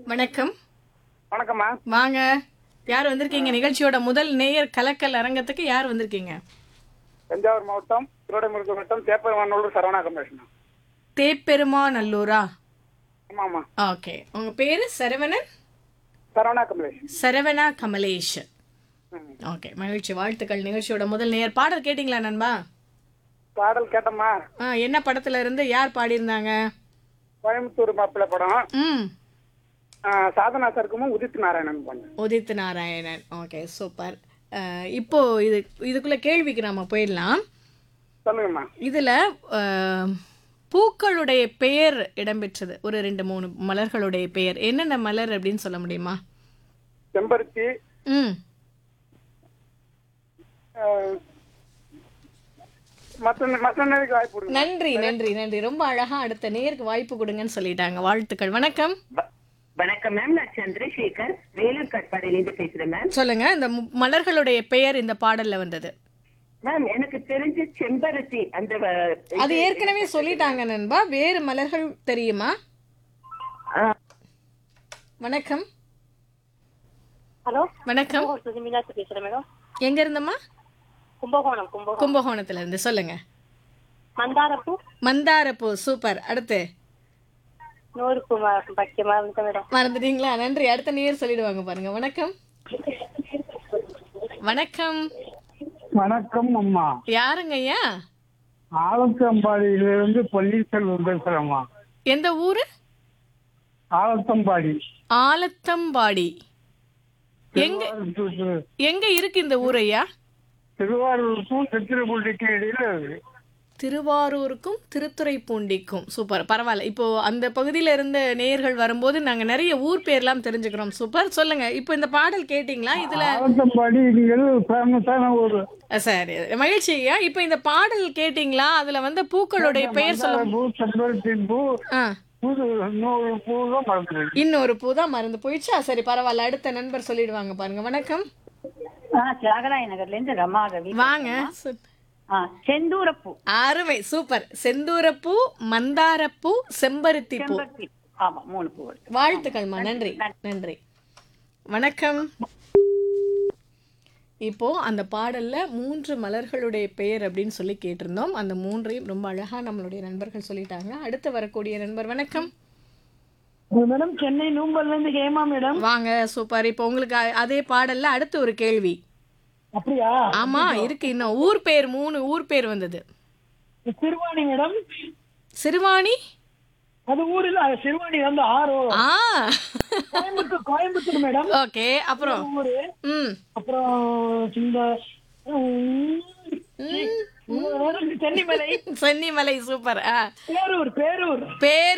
வணக்கம் வணக்கம்மா வாங்க யார் வந்திருக்கீங்க நிகழ்ச்சியோட முதல் நேயர் கலக்கல் அரங்கத்துக்கு யார் வந்திருக்கீங்க தஞ்சாவூர் மாவட்டம் திருவண்ணாமலை மாவட்டம் தேப்பரவானூர் சரவணா கமிஷன் தேப்பெருமாநல்லூரா ஆமா ஆமா ஓகே உங்க பேரு சரவணன் சரவணா கமலேஷ் சரவணா கமலேஷ் ம். ஓகே மகிழ்ச்சி வாழ்த்துக்கள் நிகழ்ச்சியோட முதல் நேயர் பாடல் கேட்டிங்களா நண்பா பாடல் கேட்டம்மா ஆ என்ன படத்துல இருந்து யார் பாடியிருந்தாங்க கோயம்புத்தூர் மாப்பிள்ளை படம் ம் ஆ, சாதனா சருக்குமும் உதித் நாராயணன் பண்ணு உதித் நாராயணன் ஓகே சூப்பர் இப்போ இது இதுக்குள்ள கேள்விக்கு நாம போயிடலாம் சொல்லுங்கம்மா இதுல அஹ், பூக்களுடைய பெயர் இடம்பெற்றது ஒரு ரெண்டு மூணு மலர்களுடைய பெயர் என்னென்ன மலர் அப்படின்னு சொல்ல முடியுமா செம்பருத்தி ம் ஆ, மற்ற மற்ற நேருக்கு வாய்ப்பு கொடுங்க நன்றி நன்றி நன்றி ரொம்ப அழகா அடுத்த நேருக்கு வாய்ப்பு கொடுங்கன்னு சொல்லிட்டாங்க வாழ்த்துக்கள் வணக்கம் வ- வணக்கம் மேம் நான் சந்திரசேகர் வேலூர் கட்பாடியிலிருந்து பேசுறேன் மேம் சொல்லுங்க இந்த மு- மலர்களுடைய பெயர் இந்த பாடல்ல வந்தது மேம் எனக்கு தெரிஞ்ச செம்பருத்தி அந்த வ- அது ஏற்கனவே சொல்லிட்டாங்க நண்பா வேறு மலர்கள் தெரியுமா ஆ, வணக்கம் ஹலோ வணக்கம் கும்பகோணத்துல மீனாட்சி பேசுறேன் மேடம் எங்க இருந்தம்மா கும்பகோணம் கும்பகோணம் கும்பகோணத்துல இருந்து சொல்லுங்க மந்தாரப்பூ மந்தாரப்பூ சூப்பர் அடுத்து நூறு பூ பக்கியமா இருந்துச்சு மேடம் மறந்துட்டீங்களா நன்றி அடுத்த நேர் சொல்லிடுவாங்க பாருங்க வணக்கம் வணக்கம் வணக்கம் அம்மா யாருங்க ஐயா ஆலத்தம்பாடியிலிருந்து பள்ளீசெல்வம் பேசுறேம்மா எந்த ஊரு ஆலத்தம்பாடி ஆலத்தம்பாடி எங்க எங்க இருக்கு இந்த ஊர் ஐயா திருவாரூருக்கும் திருச்சிராப்பள்ளிக்கும் இடையில இருக்கு திருவாரூருக்கும் திருத்துறைப்பூண்டிக்கும் சூப்பர் பரவாயில்ல இப்போ அந்த பகுதியில இருந்த நேயர்கள் வரும்போது நாங்க நிறைய ஊர் பேர்லாம் தெரிஞ்சுக்கிறோம் சூப்பர் சொல்லுங்க இப்போ இந்த பாடல் கேட்டிங்களா இதுல ஆலத்தம்பாடி நீங்கள் ஃபேமஸான ஒரு அஹ், சரி மகிழ்ச்சி ஐயா இப்போ இந்த பாடல் கேட்டிங்களா அதுல வந்த பூக்களுடைய பெயர் சொல்ல பூ செம்பருத்தி பூ ஆ புது இன்னொரு பூ தான் மறந்துடுது இன்னொரு பூ தான் மறந்து போயிடுச்சா சரி பரவாயில்ல அடுத்த நண்பர் சொல்லிடுவாங்க பாருங்க வணக்கம் தியாகராய நகர்ல இருந்து ரமா ரவி வாங்க சொல்- ஆ, செந்தூரப்பூ அருமை சூப்பர் செந்தூரப்பூ மந்தாரப்பூ செம்பருத்தி பூ செம்பருத்தி ஆமா மூணு பூ இருக்கு. வாழ்த்துக்கள்மா நன்றி நன்றி வணக்கம் இப்போ அந்த பாடல்ல மூன்று மலர்களுடைய பெயர் அப்படின்னு சொல்லி கேட்டிருந்தோம் அந்த மூன்றையும் ரொம்ப அழகா நம்மளுடைய நண்பர்கள் சொல்லிட்டாங்க அடுத்து வரக்கூடிய நண்பர் வணக்கம் மேடம் சென்னை நூம்பல்ல இருந்து ஹேமா மேடம் வாங்க சூப்பர் இப்போ உங்களுக்கு அ- அதே பாடல்ல அடுத்து ஒரு கேள்வி அப்படியா ஆமா இருக்கு இன்னும் ஊர் பேர் மூணு ஊர் பேர் வந்தது சிறுவாணி மேடம் சிறுவாணி அது ஊர் இல்ல அது சிறுவாணி வந்து ஆரோ ஆ கோயம்புத்தூர் கோயம்புத்தூர் மேடம் ஓகே அப்புறம் ஊரு ம் அப்புறம் இந்த உம், ம், சென்னிமலை சென்னிமலை சூப்பர் ஆ பேரூர் பேரூர் பேர்